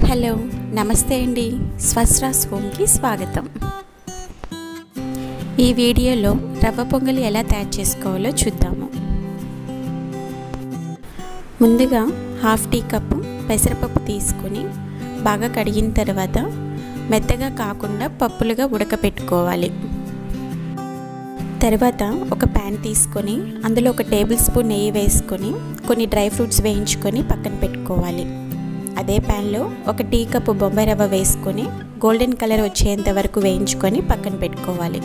hello నమస్తే అండి స్వస్రాస్ హోమ్కి స్వాగతం ఈ వీడియోలో రవ్వ పొంగలి ఎలా తయారు చేసుకోవాలో చూద్దాము ముందుగా హాఫ్ టీ కప్పు పెసరపప్పు తీసుకొని బాగా కడిగిన తర్వాత మెత్తగా కాకుండా పప్పులుగా ఉడకపెట్టుకోవాలి తర్వాత ఒక ప్యాన్ తీసుకొని అందులో ఒక టేబుల్ స్పూన్ నెయ్యి వేసుకొని కొన్ని డ్రై ఫ్రూట్స్ వేయించుకొని పక్కన పెట్టుకోవాలి అదే ప్యాన్లో ఒక టీ కప్పు బొంబాయి రవ్వ వేసుకొని గోల్డెన్ కలర్ వచ్చేంత వరకు వేయించుకొని పక్కన పెట్టుకోవాలి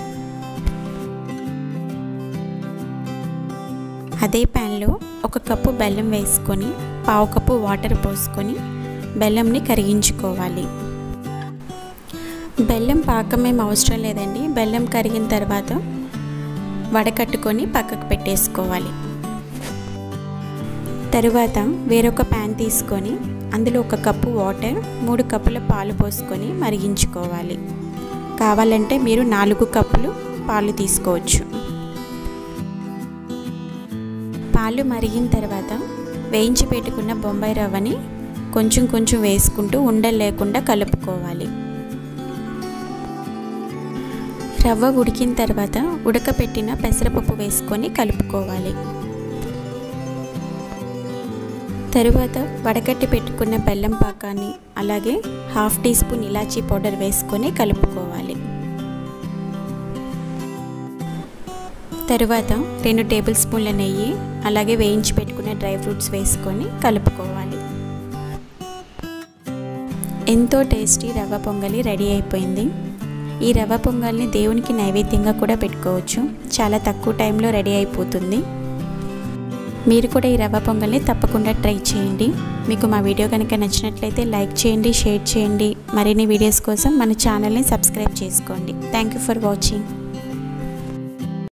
అదే ప్యాన్లో ఒక కప్పు బెల్లం వేసుకొని పావు కప్పు వాటర్ పోసుకొని బెల్లంని కరిగించుకోవాలి బెల్లం పాకమేం అవసరం లేదండి బెల్లం కరిగిన తర్వాత వడకట్టుకొని పక్కకు పెట్టేసుకోవాలి తరువాత వేరొక ప్యాన్ తీసుకొని అందులో ఒక కప్పు వాటర్ మూడు కప్పుల పాలు పోసుకొని మరిగించుకోవాలి కావాలంటే మీరు నాలుగు కప్పులు పాలు తీసుకోవచ్చు పాలు మరిగిన తర్వాత వేయించి పెట్టుకున్న బొంబాయి రవ్వని కొంచెం కొంచెం వేసుకుంటూ ఉండలు లేకుండా కలుపుకోవాలి రవ్వ ఉడికిన తర్వాత ఉడకపెట్టిన పెసరపప్పు వేసుకొని కలుపుకోవాలి తరువాత వడకట్టి పెట్టుకున్న బెల్లం పాకాన్ని అలాగే హాఫ్ టీ స్పూన్ ఇలాచీ పౌడర్ వేసుకొని కలుపుకోవాలి తరువాత రెండు టేబుల్ స్పూన్ల నెయ్యి అలాగే వేయించి పెట్టుకున్న డ్రై ఫ్రూట్స్ వేసుకొని కలుపుకోవాలి ఎంతో టేస్టీ రవ్వ పొంగలి రెడీ అయిపోయింది ఈ రవ్వ పొంగల్ని దేవునికి నైవేద్యంగా కూడా పెట్టుకోవచ్చు చాలా తక్కువ టైంలో రెడీ అయిపోతుంది మీరు కూడా ఈ రవ్వ పొంగల్ని తప్పకుండా ట్రై చేయండి మీకు మా వీడియో కనుక నచ్చినట్లయితే లైక్ చేయండి షేర్ చేయండి మరిన్ని వీడియోస్ కోసం మన ఛానల్ని సబ్స్క్రైబ్ చేసుకోండి థ్యాంక్ యూ ఫర్ వాచింగ్